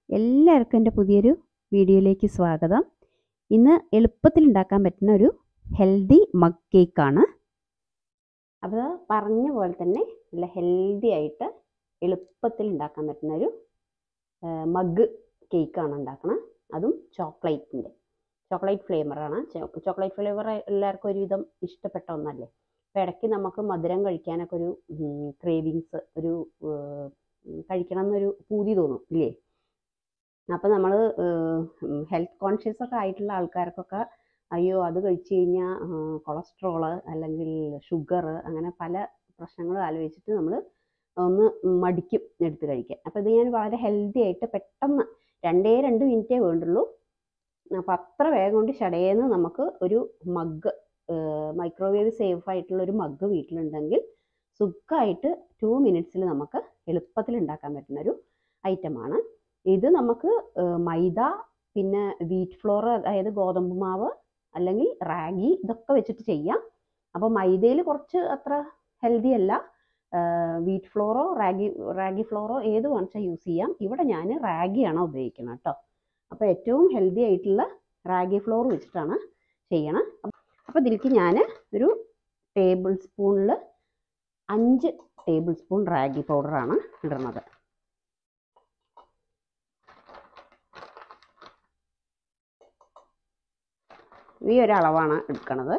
എല്ലാവർക്കും എൻ്റെ പുതിയൊരു വീഡിയോയിലേക്ക് സ്വാഗതം ഇന്ന് എളുപ്പത്തിൽ ഉണ്ടാക്കാൻ പറ്റുന്ന ഒരു ഹെൽത്തി മഗ് കേക്കാണ് അപ്പോൾ പറഞ്ഞ പോലെ തന്നെ നല്ല ഹെൽത്തി ആയിട്ട് എളുപ്പത്തിൽ ഉണ്ടാക്കാൻ പറ്റുന്ന ഒരു മഗ് കേക്കാണ് ഉണ്ടാക്കണം അതും ചോക്ലേറ്റിൻ്റെ ചോക്ലേറ്റ് ഫ്ലേവറാണ് ചോക്ലേറ്റ് ഫ്ലേവർ എല്ലാവർക്കും ഒരുവിധം ഇഷ്ടപ്പെട്ട ഒന്നല്ലേ അപ്പോൾ ഇടയ്ക്ക് നമുക്ക് മധുരം കഴിക്കാനൊക്കെ ഒരു ക്രേവിങ്സ് ഒരു കഴിക്കണം എന്നൊരു പൂതി തോന്നും ഇല്ലേ അപ്പോൾ നമ്മൾ ഹെൽത്ത് കോൺഷ്യസ് ഒക്കെ ആയിട്ടുള്ള ആൾക്കാർക്കൊക്കെ അയ്യോ അത് കഴിച്ചു കഴിഞ്ഞാൽ കൊളസ്ട്രോള് അല്ലെങ്കിൽ ഷുഗർ അങ്ങനെ പല പ്രശ്നങ്ങളും ആലോചിച്ചിട്ട് നമ്മൾ ഒന്ന് മടിക്കും എടുത്ത് കഴിക്കാൻ അപ്പോൾ ഇത് ഞാൻ വളരെ ഹെൽത്തി ആയിട്ട് പെട്ടെന്ന് രണ്ടേ രണ്ട് മിനിറ്റേ വേണ്ടുള്ളൂ അപ്പോൾ അത്ര വേഗം കൊണ്ട് ഷടേന്ന് നമുക്ക് ഒരു മഗ് മൈക്രോവേവ് സേഫ് ആയിട്ടുള്ള ഒരു മഗ് വീട്ടിലുണ്ടെങ്കിൽ സുഖമായിട്ട് ടു മിനിറ്റ്സിൽ നമുക്ക് എളുപ്പത്തിൽ ഉണ്ടാക്കാൻ പറ്റുന്ന ഒരു ഐറ്റമാണ് ഇത് നമുക്ക് മൈദ പിന്നെ വീറ്റ് ഫ്ലോർ അതായത് ഗോതമ്പ് മാവ് അല്ലെങ്കിൽ റാഗി ഇതൊക്കെ വെച്ചിട്ട് ചെയ്യാം അപ്പോൾ മൈദയിൽ കുറച്ച് അത്ര ഹെൽത്തി അല്ല വീറ്റ് ഫ്ലോറോ റാഗി റാഗി ഫ്ലോറോ ഏത് വേണമെച്ചാൽ യൂസ് ചെയ്യാം ഇവിടെ ഞാൻ റാഗിയാണ് ഉപയോഗിക്കുന്നത് കേട്ടോ അപ്പോൾ ഏറ്റവും ഹെൽത്തി ആയിട്ടുള്ള റാഗി ഫ്ലോർ വെച്ചിട്ടാണ് ചെയ്യണം അപ്പോൾ ഇതിലേക്ക് ഞാൻ ഒരു ടേബിൾ സ്പൂണിൽ അഞ്ച് ടേബിൾ സ്പൂൺ റാഗി പൗഡറാണ് ഇടുന്നത് ഈ ഒരളവാണ് എടുക്കണത്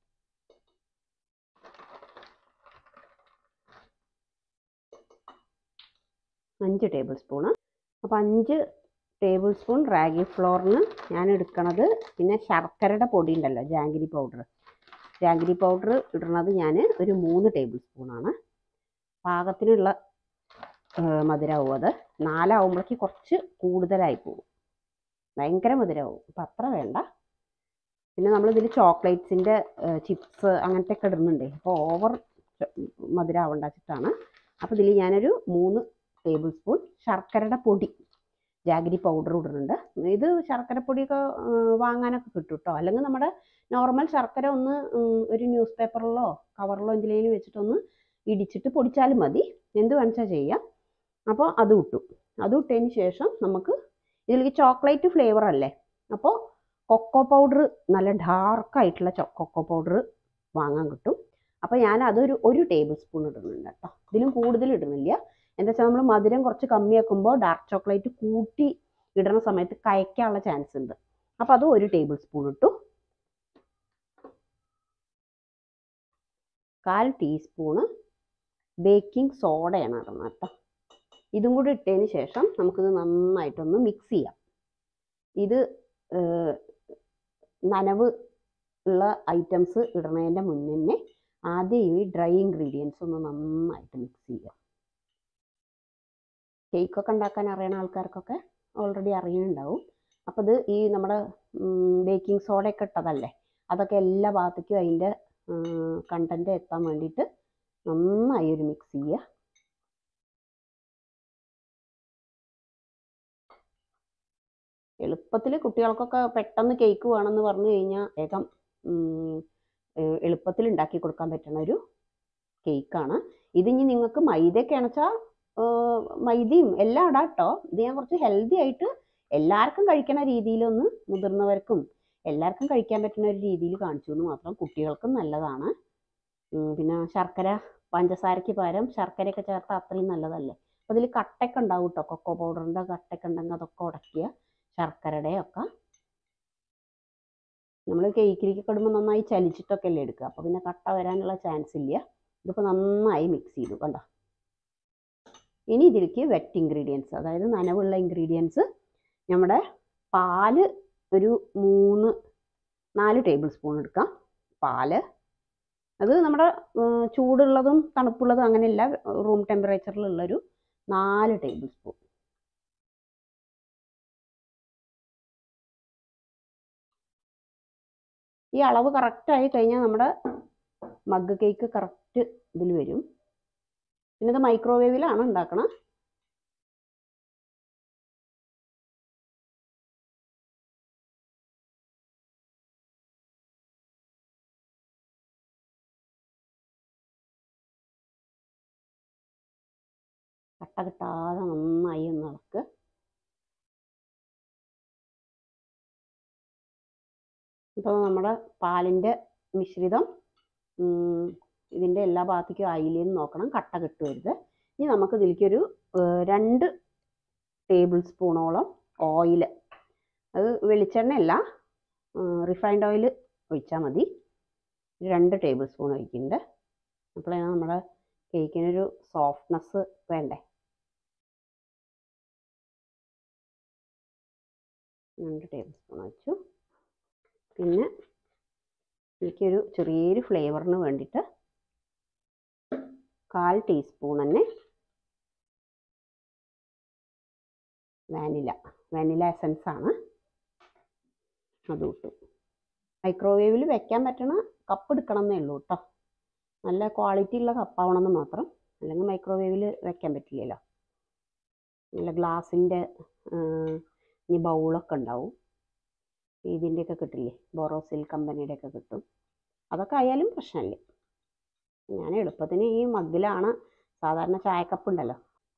അഞ്ച് ടേബിൾ സ്പൂണ് അപ്പോൾ അഞ്ച് ടേബിൾ സ്പൂൺ റാഗി ഫ്ലോറിന് ഞാൻ എടുക്കണത് പിന്നെ ശർക്കരയുടെ പൊടി ഉണ്ടല്ലോ ജാങ്കിരി പൗഡർ ജാങ്കിരി പൗഡർ ഇടുന്നത് ഞാൻ ഒരു മൂന്ന് ടേബിൾ സ്പൂണാണ് പാകത്തിനുള്ള മധുരമാവും അത് നാലാവുമ്പോഴേക്ക് കുറച്ച് കൂടുതലായി പോകും ഭയങ്കര മധുരമാവും അപ്പം അത്ര വേണ്ട പിന്നെ നമ്മൾ ഇതിൽ ചോക്ലേറ്റ്സിൻ്റെ ചിപ്സ് അങ്ങനത്തെ ഒക്കെ ഇടുന്നുണ്ട് അപ്പോൾ ഓവർ മധുരം ആവണ്ട വെച്ചിട്ടാണ് അപ്പോൾ ഇതിൽ ഞാനൊരു മൂന്ന് ടേബിൾ സ്പൂൺ ശർക്കരയുടെ പൊടി ജാഗരി പൗഡർ ഇടുന്നുണ്ട് ഇത് ശർക്കര പൊടിയൊക്കെ വാങ്ങാനൊക്കെ കിട്ടും കേട്ടോ അല്ലെങ്കിൽ നമ്മുടെ നോർമൽ ശർക്കര ഒന്ന് ഒരു ന്യൂസ് പേപ്പറിലോ കവറിലോ എന്തിലേലും വെച്ചിട്ടൊന്ന് ഇടിച്ചിട്ട് പൊടിച്ചാലും മതി എന്ത് വേണിച്ചാൽ ചെയ്യാം അപ്പോൾ അത് ഇട്ടു അത് ഇട്ടതിന് ശേഷം നമുക്ക് ഇതിലേക്ക് ചോക്ലേറ്റ് ഫ്ലേവർ അല്ലേ അപ്പോൾ കൊക്കോ പൗഡർ നല്ല ഡാർക്കായിട്ടുള്ള കൊക്കോ പൗഡർ വാങ്ങാൻ കിട്ടും അപ്പോൾ ഞാൻ അതൊരു ഒരു ടേബിൾ സ്പൂൺ ഇടുന്നുണ്ട് കേട്ടോ ഇതിലും കൂടുതൽ ഇടുന്നില്ല എന്താ വെച്ചാൽ നമ്മൾ മധുരം കുറച്ച് കമ്മിയാക്കുമ്പോൾ ഡാർക്ക് ചോക്ലേറ്റ് കൂട്ടി ഇടുന്ന സമയത്ത് കയക്കാനുള്ള ചാൻസ് ഉണ്ട് അപ്പോൾ അത് ഒരു ടേബിൾ സ്പൂൺ ഇട്ടു കാൽ ടീസ്പൂണ് ബേക്കിംഗ് സോഡയാണ് ഇടുന്നത് കേട്ടോ ഇതും കൂടി ഇട്ടതിന് ശേഷം നമുക്കിത് നന്നായിട്ടൊന്ന് മിക്സ് ചെയ്യാം ഇത് നനവ് ഉള്ള ഐറ്റംസ് ഇടുന്നതിൻ്റെ മുന്നേ ആദ്യം ഈ ഡ്രൈ ഇൻഗ്രീഡിയൻസ് ഒന്ന് നന്നായിട്ട് മിക്സ് ചെയ്യുക കേക്കൊക്കെ ഉണ്ടാക്കാൻ അറിയണ ആൾക്കാർക്കൊക്കെ ഓൾറെഡി അറിയുന്നുണ്ടാവും അപ്പോൾ ഇത് ഈ നമ്മുടെ ബേക്കിംഗ് സോഡയൊക്കെ ഇട്ടതല്ലേ അതൊക്കെ എല്ലാ ഭാഗത്തേക്കും അതിൻ്റെ കണ്ടൻറ്റ് എത്താൻ വേണ്ടിയിട്ട് നന്നായി ഒരു മിക്സ് ചെയ്യുക എളുപ്പത്തിൽ കുട്ടികൾക്കൊക്കെ പെട്ടെന്ന് കേക്ക് വേണമെന്ന് പറഞ്ഞു കഴിഞ്ഞാൽ വേഗം എളുപ്പത്തിൽ ഉണ്ടാക്കി കൊടുക്കാൻ പറ്റുന്ന ഒരു കേക്കാണ് ഇതിനി നിങ്ങൾക്ക് മൈദയൊക്കെ ആണെച്ചാൽ മൈദയും എല്ലാം ഇടാം കേട്ടോ ഇത് ഞാൻ കുറച്ച് ഹെൽത്തി ആയിട്ട് എല്ലാവർക്കും കഴിക്കണ രീതിയിലൊന്ന് മുതിർന്നവർക്കും എല്ലാവർക്കും കഴിക്കാൻ പറ്റുന്ന ഒരു രീതിയിൽ കാണിച്ചു എന്ന് മാത്രം കുട്ടികൾക്കും നല്ലതാണ് പിന്നെ ശർക്കര പഞ്ചസാരയ്ക്ക് പകരം ശർക്കരയൊക്കെ ചേർത്താൽ അത്രയും നല്ലതല്ലേ അപ്പോൾ ഇതിൽ കട്ടയൊക്കെ ഉണ്ടാവും കേട്ടോ കൊക്കോ പൗഡറിൻ്റെ കട്ടയൊക്കെ ഉണ്ടെങ്കിൽ അതൊക്കെ ഉടക്കുക ശർക്കരയുടെ ഒക്കെ നമ്മൾ കേക്കിലേക്ക് ഇടുമ്പോൾ നന്നായി ചലിച്ചിട്ടൊക്കെ അല്ലേ എടുക്കുക അപ്പോൾ പിന്നെ കട്ട വരാനുള്ള ചാൻസ് ഇല്ല ഇതിപ്പോൾ നന്നായി മിക്സ് ചെയ്തു കണ്ടോ ഇനി ഇതിലേക്ക് വെറ്റ് ഇൻഗ്രീഡിയൻസ് അതായത് നനവുള്ള ഇൻഗ്രീഡിയൻസ് നമ്മുടെ പാല് ഒരു മൂന്ന് നാല് ടേബിൾ സ്പൂൺ എടുക്കാം പാല് അത് നമ്മുടെ ചൂടുള്ളതും തണുപ്പുള്ളതും അങ്ങനെയല്ല റൂം ടെമ്പറേച്ചറിലുള്ളൊരു നാല് ടേബിൾ സ്പൂൺ ഈ അളവ് കറക്റ്റായി കഴിഞ്ഞാൽ നമ്മുടെ മഗ് കേക്ക് കറക്റ്റ് ഇതിൽ വരും പിന്നെ ഇത് മൈക്രോവേവിലാണ് ഉണ്ടാക്കണം കട്ട കിട്ടാതെ നന്നായി ഒന്ന് ഇളക്കുക ഇപ്പോൾ നമ്മുടെ പാലിൻ്റെ മിശ്രിതം ഉം, ഇതിൻ്റെ എല്ലാ ഭാഗത്തേക്കും ആയില്ലേന്ന് നോക്കണം കട്ട കിട്ടുവരുത് ഇനി നമുക്ക് ഇതിലേക്കൊരു ഏഹ്, രണ്ട് ടേബിൾ സ്പൂണോളം ഓയിൽ അത് വെളിച്ചെണ്ണയല്ല റിഫൈൻഡ് ഓയിൽ ഒഴിച്ചാൽ മതി രണ്ട് ടേബിൾ സ്പൂൺ ഒഴിക്കുന്നുണ്ട് അപ്പോഴാണ് നമ്മുടെ കേക്കിനൊരു സോഫ്റ്റ്നെസ് വേണ്ടേ രണ്ട് ടേബിൾ സ്പൂൺ ഒഴിച്ചു പിന്നെ എനിക്കൊരു ചെറിയൊരു ഫ്ലേവറിന് വേണ്ടിയിട്ട് കാൽ ടീസ്പൂൺ തന്നെ വാനില വാനില എസൻസ് ആണ് അത് ഇട്ടു മൈക്രോവേവിൽ വെക്കാൻ പറ്റണ കപ്പ് എടുക്കണം എന്നേ ഉള്ളൂ കേട്ടോ നല്ല ക്വാളിറ്റി ഉള്ള കപ്പാവണമെന്ന് മാത്രം അല്ലെങ്കിൽ മൈക്രോവേവിൽ വെക്കാൻ പറ്റില്ലല്ലോ നല്ല ഗ്ലാസിൻ്റെ ഇനി ബൗളൊക്കെ ഉണ്ടാവും ഇതിൻ്റെയൊക്കെ കിട്ടില്ലേ ബോറോസിൽ കമ്പനിയുടെ ഒക്കെ കിട്ടും അതൊക്കെ ആയാലും പ്രശ്നമില്ല ഞാൻ എളുപ്പത്തിന് ഈ മഗ്ഗിലാണ് സാധാരണ ചായക്കപ്പ് ഉണ്ടല്ലോ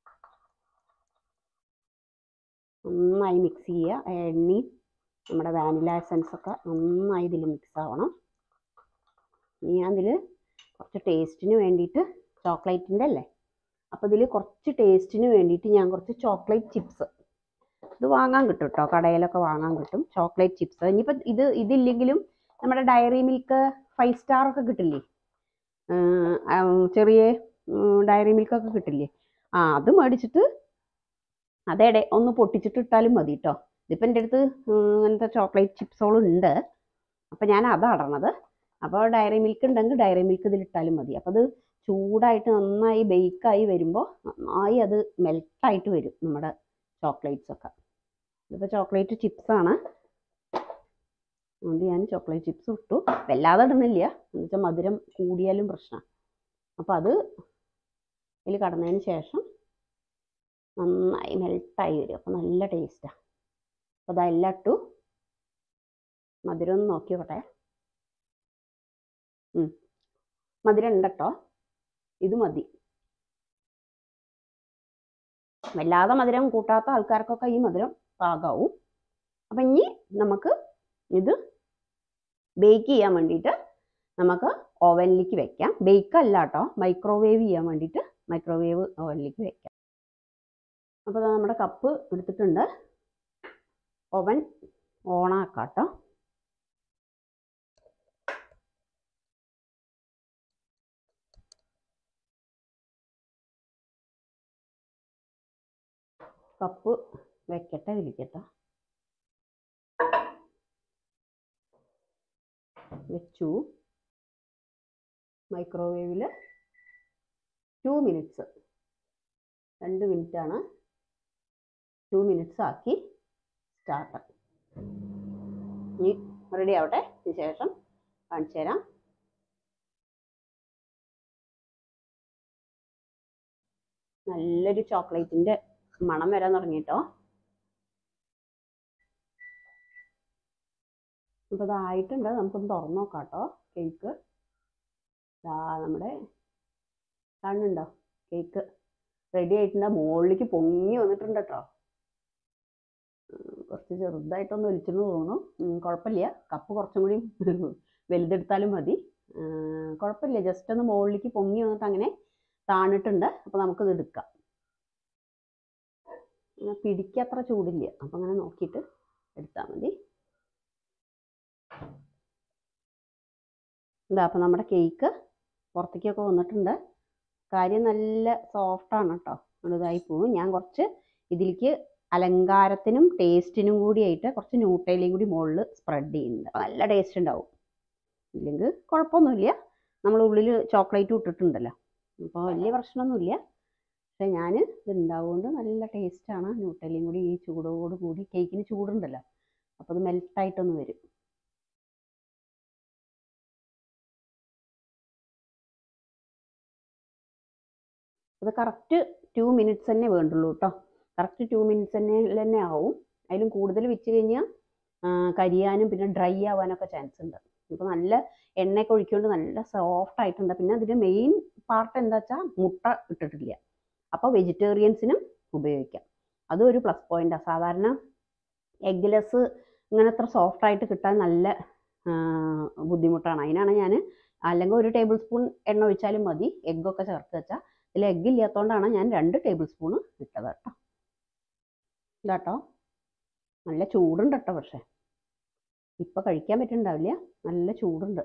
നന്നായി മിക്സ് ചെയ്യുക എണ്ണയും നമ്മുടെ വാനില എസൻസ് ഒക്കെ നന്നായി ഇതിൽ മിക്സ് ആവണം ഇനി ഞാൻ ഇതിൽ കുറച്ച് ടേസ്റ്റിന് വേണ്ടിയിട്ട് ചോക്ലേറ്റിൻ്റെ അല്ലേ അപ്പോൾ ഇതിൽ കുറച്ച് ടേസ്റ്റിന് വേണ്ടിയിട്ട് ഞാൻ കുറച്ച് ചോക്ലേറ്റ് ചിപ്സ് ഇത് വാങ്ങാൻ കിട്ടും കേട്ടോ കടയിലൊക്കെ വാങ്ങാൻ കിട്ടും ചോക്ലേറ്റ് ചിപ്സ് ഇനിയിപ്പോൾ ഇത് ഇതില്ലെങ്കിലും നമ്മുടെ ഡയറി മിൽക്ക് ഫൈവ് സ്റ്റാർ ഒക്കെ കിട്ടില്ലേ ആഹ് ആ ചെറിയ ഡയറി മിൽക്കൊക്കെ കിട്ടില്ലേ ആ അത് മേടിച്ചിട്ട് അതേടെ ഒന്ന് പൊട്ടിച്ചിട്ട് ഇട്ടാലും മതി കേട്ടോ ഇതിപ്പോൾ എൻ്റെ അടുത്ത് ഉം, ഇങ്ങനത്തെ ചോക്ലേറ്റ് ചിപ്സുകളും ഉണ്ട് അപ്പോൾ ഞാൻ അതാണ് ഇടണത് അപ്പോൾ ഡയറി മിൽക്ക് ഉണ്ടെങ്കിൽ ഡയറി മിൽക്ക് ഇതിലിട്ടാലും മതി അപ്പോൾ അത് ചൂടായിട്ട് നന്നായി ബേക്കായി വരുമ്പോൾ നന്നായി അത് മെൽട്ടായിട്ട് വരും നമ്മുടെ ചോക്ലേറ്റ്സ് ഒക്കെ ഇതിപ്പോൾ ചോക്ലേറ്റ് ചിപ്സാണ് അതുകൊണ്ട് ഞാൻ ചോക്ലേറ്റ് ചിപ്സ് ഇട്ടു വല്ലാതെ ഇടുന്നില്ല എന്ന് വെച്ചാൽ മധുരം കൂടിയാലും പ്രശ്നമാണ് അപ്പോൾ അത് ഇതിൽ കടന്നതിന് ശേഷം നന്നായി മെൽട്ടായി വരും അപ്പോൾ നല്ല ടേസ്റ്റാണ് അപ്പോൾ അതെല്ലാം ഇട്ടു മധുരം ഒന്ന് നോക്കി നോക്കട്ടെ ഉം. മധുരം ഉണ്ട് കേട്ടോ ഇത് മതി വല്ലാതെ മധുരം കൂട്ടാത്ത ആൾക്കാർക്കൊക്കെ ഈ മധുരം പാകാവും അപ്പം ഇനി നമുക്ക് ഇത് ബേക്ക് ചെയ്യാൻ വേണ്ടിയിട്ട് നമുക്ക് ഓവനിലേക്ക് വെക്കാം ബേക്ക് അല്ല കേട്ടോ മൈക്രോവേവ് ചെയ്യാൻ വേണ്ടിയിട്ട് മൈക്രോവേവ് ഓവനിലേക്ക് വെക്കാം അപ്പോൾ ദാ നമ്മുടെ കപ്പ് എടുത്തിട്ടുണ്ട് ഓവൻ ഓണാക്കാം കേട്ടോ കപ്പ് വെക്കട്ടെ വിളിക്കട്ടെ വെച്ചു മൈക്രോവേവിൽ ടു മിനിറ്റ്സ് രണ്ട് മിനിറ്റാണ് ടു മിനിറ്റ്സ് ആക്കി സ്റ്റാർട്ട് ഇനി റെഡി ആവട്ടെ അതിന് ശേഷം കാണിച്ചു തരാം നല്ലൊരു ചോക്ലേറ്റിൻ്റെ മണം വരാൻ തുടങ്ങിട്ടോ അപ്പോൾ ഇതായിട്ടുണ്ട് നമുക്കൊന്ന് തുറന്നു നോക്കാം കേട്ടോ കേക്ക് ദാ നമ്മുടെ കാണുന്നുണ്ടോ കേക്ക് റെഡി ആയിട്ടുണ്ട് മുകളിലേക്ക് പൊങ്ങി വന്നിട്ടുണ്ട് കേട്ടോ ഉം, കുറച്ച് ചെറുതായിട്ടൊന്ന് ഒലിച്ചെന്ന് തോന്നുന്നു ഉം, കുഴപ്പമില്ല കപ്പ് കുറച്ചും കൂടി വലുതെടുത്താലും മതി ഉം, കുഴപ്പമില്ല ജസ്റ്റ് ഒന്ന് മുകളിലേക്ക് പൊങ്ങി വന്നിട്ട് അങ്ങനെ താണിട്ടുണ്ട് അപ്പോൾ നമുക്കിത് എടുക്കാം അങ്ങനെ പിടിക്കത്ര ചൂടില്ല അപ്പം അങ്ങനെ നോക്കിയിട്ട് എടുത്താൽ മതി ഇതാ അപ്പം നമ്മുടെ കേക്ക് പുറത്തേക്കൊക്കെ വന്നിട്ടുണ്ട് കാര്യം നല്ല സോഫ്റ്റാണ് കേട്ടോ ഇതായി പോകും ഞാൻ കുറച്ച് ഇതിലേക്ക് അലങ്കാരത്തിനും ടേസ്റ്റിനും കൂടിയായിട്ട് കുറച്ച് ന്യൂട്ടയിലും കൂടി മുകളിൽ സ്പ്രെഡ് ചെയ്യുന്നുണ്ട് അപ്പോൾ നല്ല ടേസ്റ്റ് ഉണ്ടാവും ഇല്ലെങ്കിൽ കുഴപ്പമൊന്നുമില്ല നമ്മൾ ഉള്ളിൽ ചോക്ലേറ്റ് ഇട്ടിട്ടുണ്ടല്ലോ അപ്പോൾ വലിയ പ്രശ്നമൊന്നുമില്ല പക്ഷേ ഞാൻ ഇത് ഉണ്ടാവുകൊണ്ട് നല്ല ടേസ്റ്റാണ് ന്യൂട്ടലിയും കൂടി ഈ ചൂടോട് കൂടി കേക്കിന് ചൂടുണ്ടല്ലോ അപ്പോൾ അത് മെൽട്ടായിട്ടൊന്ന് വരും അത് കറക്റ്റ് ടു മിനിറ്റ്സ് തന്നെ വേണ്ടുള്ളൂ കേട്ടോ കറക്റ്റ് ടു മിനിറ്റ്സ് തന്നെ തന്നെ ആവും അതിലും കൂടുതൽ വെച്ച് കഴിഞ്ഞാൽ കരിയാനും പിന്നെ ഡ്രൈ ആവാനൊക്കെ ചാൻസ് ഉണ്ട് ഇപ്പോൾ നല്ല എണ്ണയൊക്കെ ഒഴിക്കൊണ്ട് നല്ല സോഫ്റ്റ് ആയിട്ടുണ്ട് പിന്നെ അതിൻ്റെ മെയിൻ പാർട്ട് എന്താ വെച്ചാൽ മുട്ട ഇട്ടിട്ടില്ല അപ്പോൾ വെജിറ്റേറിയൻസിനും ഉപയോഗിക്കാം അതും ഒരു പ്ലസ് പോയിൻ്റാണ് സാധാരണ എഗ്ലെസ് ഇങ്ങനെ അത്ര സോഫ്റ്റ് ആയിട്ട് കിട്ടാൻ നല്ല ബുദ്ധിമുട്ടാണ് അതിനാണ് ഞാൻ അല്ലെങ്കിൽ ഒരു ടേബിൾ സ്പൂൺ എണ്ണ ഒഴിച്ചാലും മതി എഗ്ഗൊക്കെ ചേർത്ത് വെച്ചാൽ ഇതിൽ എഗ്ഗ് ഇല്ലാത്തതുകൊണ്ടാണ് ഞാൻ രണ്ട് ടേബിൾ സ്പൂൺ ഇട്ടത് കേട്ടോ ഇതാട്ടോ നല്ല ചൂടുണ്ട് കേട്ടോ പക്ഷേ ഇപ്പം കഴിക്കാൻ പറ്റുന്നുണ്ടാവില്ല നല്ല ചൂടുണ്ട്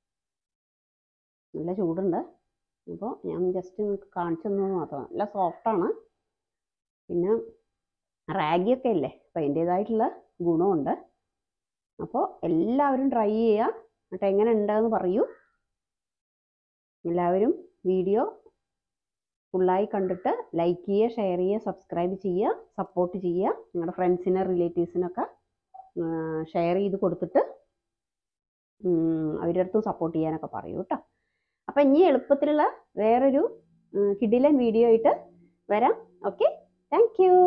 നല്ല ചൂടുണ്ട് അപ്പോൾ ഞാൻ ജസ്റ്റ് നിങ്ങൾക്ക് കാണിച്ചു തന്നത് മാത്രം നല്ല സോഫ്റ്റാണ് പിന്നെ റാഗിയൊക്കെ അല്ലേ അപ്പോൾ അതിൻ്റേതായിട്ടുള്ള ഗുണമുണ്ട് അപ്പോൾ എല്ലാവരും ട്രൈ ചെയ്യുക എന്നിട്ട് എങ്ങനെ ഉണ്ടെന്ന് പറയൂ എല്ലാവരും വീഡിയോ ഫുള്ളായി കണ്ടിട്ട് ലൈക്ക് ചെയ്യുക ഷെയർ ചെയ്യുക സബ്സ്ക്രൈബ് ചെയ്യുക സപ്പോർട്ട് ചെയ്യുക നിങ്ങളുടെ ഫ്രണ്ട്സിനെ റിലേറ്റീവ്സിനൊക്കെ ഷെയർ ചെയ്ത് കൊടുത്തിട്ട് അവരുടെ അടുത്തും സപ്പോർട്ട് ചെയ്യാനൊക്കെ പറയൂ കേട്ടോ അപ്പം ഇനി എളുപ്പത്തിലുള്ള വേറൊരു കിഡിലൻ വീഡിയോ ആയിട്ട് വരാം ഓക്കെ താങ്ക് യു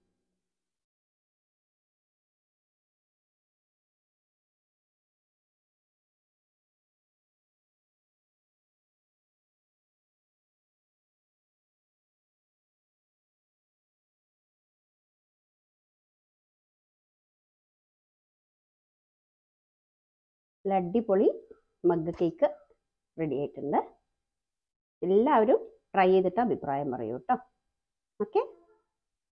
നല്ല അടിപൊളി മഗ് കേക്ക് റെഡി ആയിട്ടുണ്ട് എല്ലാവരും ട്രൈ ചെയ്തിട്ട് അഭിപ്രായം പറയൂ കേട്ടോ ഓക്കെ